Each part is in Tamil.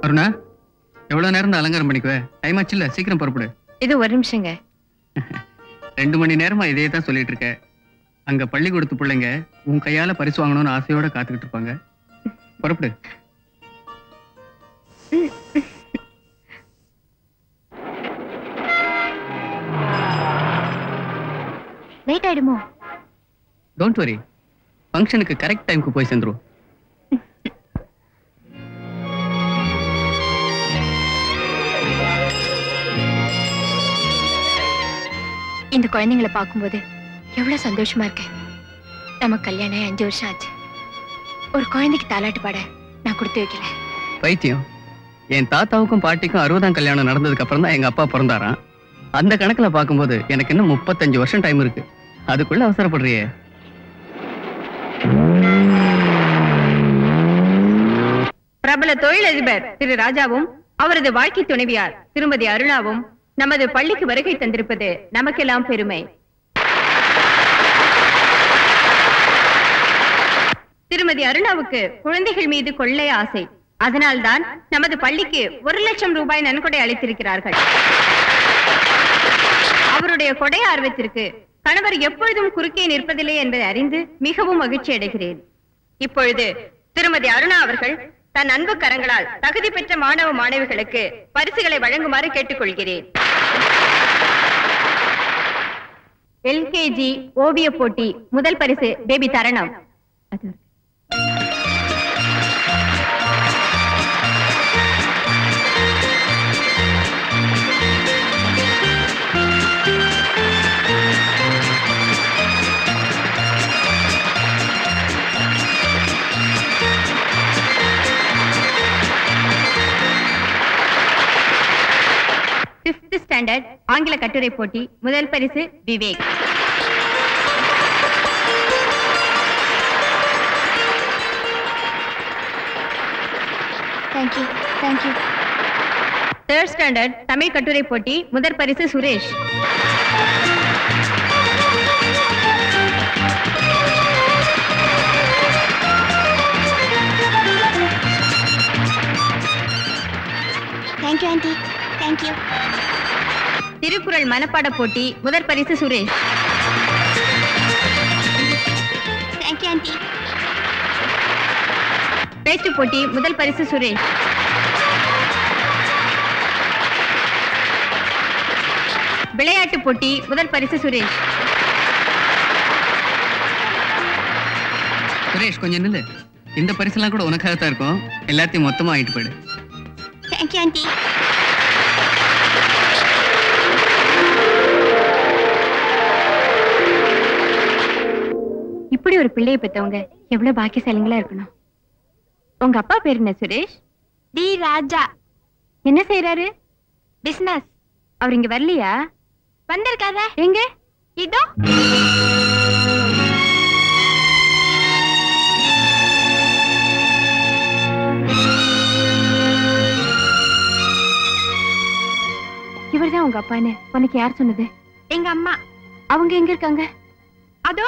அருணா எவ்வளவு நேரம் தான் அலங்காரம் பண்ணிக்குவ டைம் ஆச்சுல்ல சீக்கிரம் புறப்படு இது ஒரு நிமிஷங்க ரெண்டு மணி நேரமா இதே தான் சொல்லிட்டு இருக்க அங்க பள்ளிக்கூடத்து பிள்ளைங்க உன் கையால பரிசு வாங்கணும்னு ஆசையோட காத்துக்கிட்டு இருப்பாங்க புறப்படு லேட் ஆயிடுமோ டோன்ட் வரி ஃபங்க்ஷனுக்கு கரெக்ட் டைம்க்கு போய் சேர்ந்துரும் இந்த குழந்தைங்களை பார்க்கும்போது எவ்வளவு சந்தோஷமா இருக்கு நம்ம கல்யாணம் ஆகி அஞ்சு வருஷம் ஆச்சு ஒரு குழந்தைக்கு தாலாட்டு பாட நான் கொடுத்து வைக்கல பைத்தியம் என் தாத்தாவுக்கும் பாட்டிக்கும் அறுபதாம் கல்யாணம் நடந்ததுக்கு அப்புறம் தான் எங்க அப்பா பிறந்தாராம் அந்த கணக்குல பார்க்கும்போது எனக்கு இன்னும் முப்பத்தஞ்சு வருஷம் டைம் இருக்கு அதுக்குள்ள அவசரப்படுறியே பிரபல தொழிலதிபர் திரு ராஜாவும் அவரது வாழ்க்கை துணைவியார் திருமதி அருணாவும் நமது பள்ளிக்கு வருகை தந்திருப்பது நமக்கெல்லாம் பெருமை திருமதி அருணாவுக்கு குழந்தைகள் மீது கொள்ளை ஆசை அதனால்தான் நமது பள்ளிக்கு ஒரு லட்சம் ரூபாய் நன்கொடை அளித்திருக்கிறார்கள் அவருடைய கொடை ஆர்வத்திற்கு கணவர் எப்பொழுதும் குறுக்கே நிற்பதில்லை என்பதை அறிந்து மிகவும் மகிழ்ச்சி அடைகிறேன் இப்பொழுது திருமதி அருணா அவர்கள் தன் அன்பு கரங்களால் தகுதி பெற்ற மாணவ மாணவிகளுக்கு பரிசுகளை வழங்குமாறு கேட்டுக்கொள்கிறேன் எல்கேஜி ஓவிய போட்டி முதல் பரிசு பேபி தரணம் அது பிப்த் ஸ்டாண்டர்ட் ஆங்கில கட்டுரை போட்டி முதல் பரிசு Vivek thank you thank you third standard Tamil கட்டுரை போட்டி முதற் பரிசு Suresh thank you aunty thank you Thirukkural மனப்பாட போட்டி முதற் பரிசு சுரேஷ் தேங்க்யூ ஆண்டி பேச்சு போட்டி முதல் பரிசு சுரேஷ் விளையாட்டு போட்டி முதல் பரிசு சுரேஷ் சுரேஷ் கொஞ்சம் நில்லு இந்த பரிசெல்லாம் கூட உனக்காக தான் இருக்கும் எல்லாத்தையும் மொத்தமா வாங்கிட்டு போயிடு தேங்க்யூ ஆண்டி இப்படி ஒரு பிள்ளையை பெத்தவங்க எவ்வளவு பாக்கியசாலிங்களா இருக்கணும் உங்க அப்பா பேர் என்ன சுரேஷ் டி ராஜா என்ன செய்யறாரு பிசினஸ் அவர் இங்க வரலையா வந்திருக்காத எங்க இதோ இவர்தான் உங்க அப்பான்னு உனக்கு யார் சொன்னது எங்க அம்மா அவங்க எங்க இருக்காங்க அதோ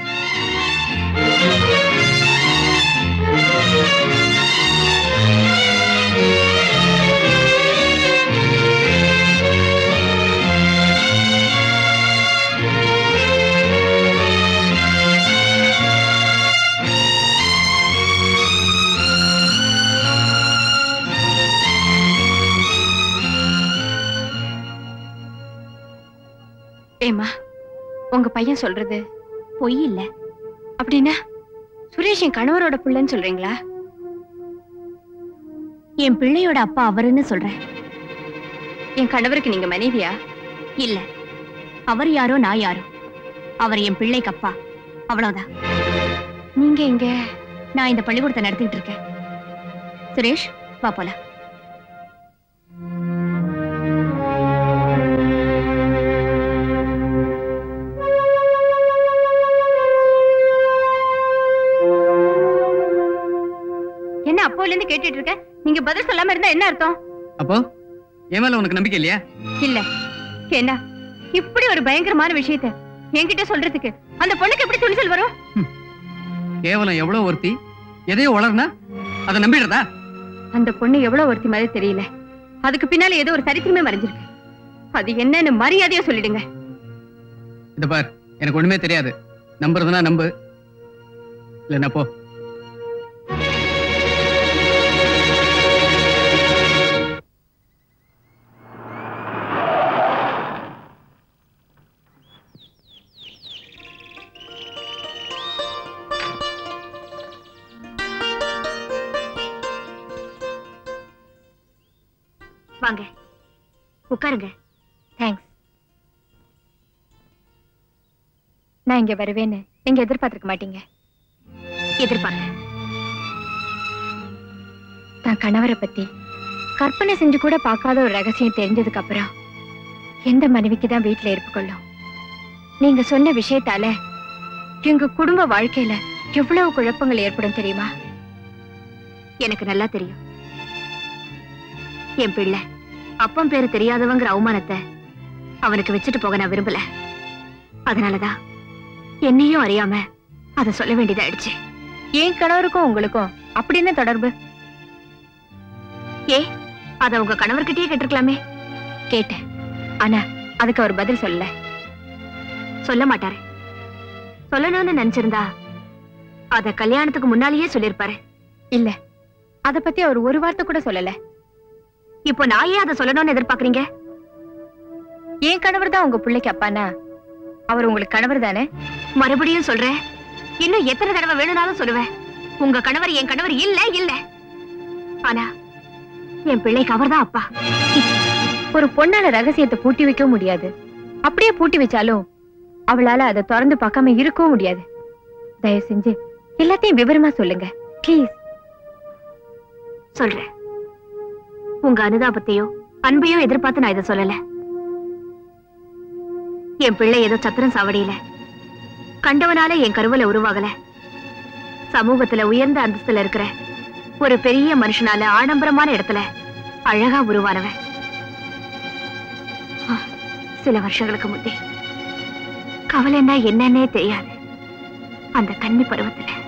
ஏமா உங்க பையன் சொல்றது பொய் இல்ல அப்படின்னா சுரேஷ் என் கணவரோட பிள்ளைன்னு சொல்றீங்களா என் பிள்ளையோட அப்பா அவருன்னு சொல்றேன் என் கணவருக்கு நீங்க மனைவியா இல்ல அவர் யாரோ நான் யாரோ அவர் என் பிள்ளைக்கு அப்பா அவ்வளவுதான் நீங்க இங்க நான் இந்த பள்ளிக்கூடத்தை நடத்திட்டு இருக்கேன் சுரேஷ் வா போலாம் என்ன அப்போல இருந்து கேட்டுட்டு இருக்க நீங்க பதில் சொல்லாம இருந்தா என்ன அர்த்தம் அப்போ என் மேல உனக்கு நம்பிக்கை இல்லையா இல்ல என்ன இப்படி ஒரு பயங்கரமான விஷயத்த என்கிட்ட சொல்றதுக்கு அந்த பொண்ணுக்கு எப்படி துணிச்சல் வரும் கேவலம் எவ்வளவு ஒருத்தி எதையோ வளர்னா அதை நம்பிடுறதா அந்த பொண்ணு எவ்வளவு ஒருத்தி மாதிரி தெரியல அதுக்கு பின்னால ஏதோ ஒரு சரித்திரமே மறைஞ்சிருக்கு அது என்னன்னு மரியாதையா சொல்லிடுங்க இத பார் எனக்கு ஒண்ணுமே தெரியாது நம்புறதுனா நம்பு இல்லைன்னா போ வாங்க உட்காருங்க தேங்க்ஸ் நான் இங்க வருவேன்னு நீங்க எதிர்பார்த்திருக்க மாட்டீங்க எதிர்பார்க்க தான் கணவரை பத்தி கற்பனை செஞ்சு கூட பார்க்காத ஒரு ரகசியம் தெரிஞ்சதுக்கு அப்புறம் எந்த மனைவிக்கு தான் வீட்டுல இருப்பு கொள்ளும் நீங்க சொன்ன விஷயத்தால எங்க குடும்ப வாழ்க்கையில எவ்வளவு குழப்பங்கள் ஏற்படும் தெரியுமா எனக்கு நல்லா தெரியும் என் பிள்ளை அப்பன் பேரு தெரியாதவங்கிற அவமானத்தை அவனுக்கு வச்சுட்டு போக நான் விரும்பல அதனாலதான் என்னையும் அறியாம அத சொல்ல வேண்டியதாயிடுச்சு என் கணவருக்கும் உங்களுக்கும் அப்படி என்ன தொடர்பு ஏ அத உங்க கணவர்கிட்டயே கேட்டிருக்கலாமே கேட்டேன் ஆனா அதுக்கு அவர் பதில் சொல்லல சொல்ல மாட்டாரு சொல்லணும்னு நினைச்சிருந்தா அத கல்யாணத்துக்கு முன்னாலேயே சொல்லிருப்பாரு இல்ல அத பத்தி அவர் ஒரு வார்த்தை கூட சொல்லல இப்போ நான் ஏன் அதை சொல்லணும்னு எதிர்பார்க்கறீங்க என் கணவர் தான் உங்க பிள்ளைக்கு அப்பானா அவர் உங்களுக்கு கணவர் தானே மறுபடியும் சொல்றேன் இன்னும் எத்தனை தடவை வேணும்னாலும் சொல்லுவேன் உங்க கணவர் என் கணவர் இல்ல இல்ல ஆனா என் பிள்ளைக்கு அவர்தான் அப்பா ஒரு பொண்ணால ரகசியத்தை பூட்டி வைக்க முடியாது அப்படியே பூட்டி வச்சாலும் அவளால அதை திறந்து பார்க்காம இருக்கவும் முடியாது தயவு செஞ்சு எல்லாத்தையும் விவரமா சொல்லுங்க ப்ளீஸ் சொல்றேன் உங்க அனுதாபத்தையோ அன்பையோ எதிர்பார்த்து நான் இதை சொல்லல என் பிள்ளை ஏதோ சத்திரம் சாவடியில கண்டவனால என் கருவில உருவாகல சமூகத்துல உயர்ந்த அந்தஸ்துல இருக்கிற ஒரு பெரிய மனுஷனால ஆடம்பரமான இடத்துல அழகா உருவானவன் ஆ, சில வருஷங்களுக்கு முன்னே கவலைன்னா என்னன்னே தெரியாது அந்த கன்னி பருவத்துல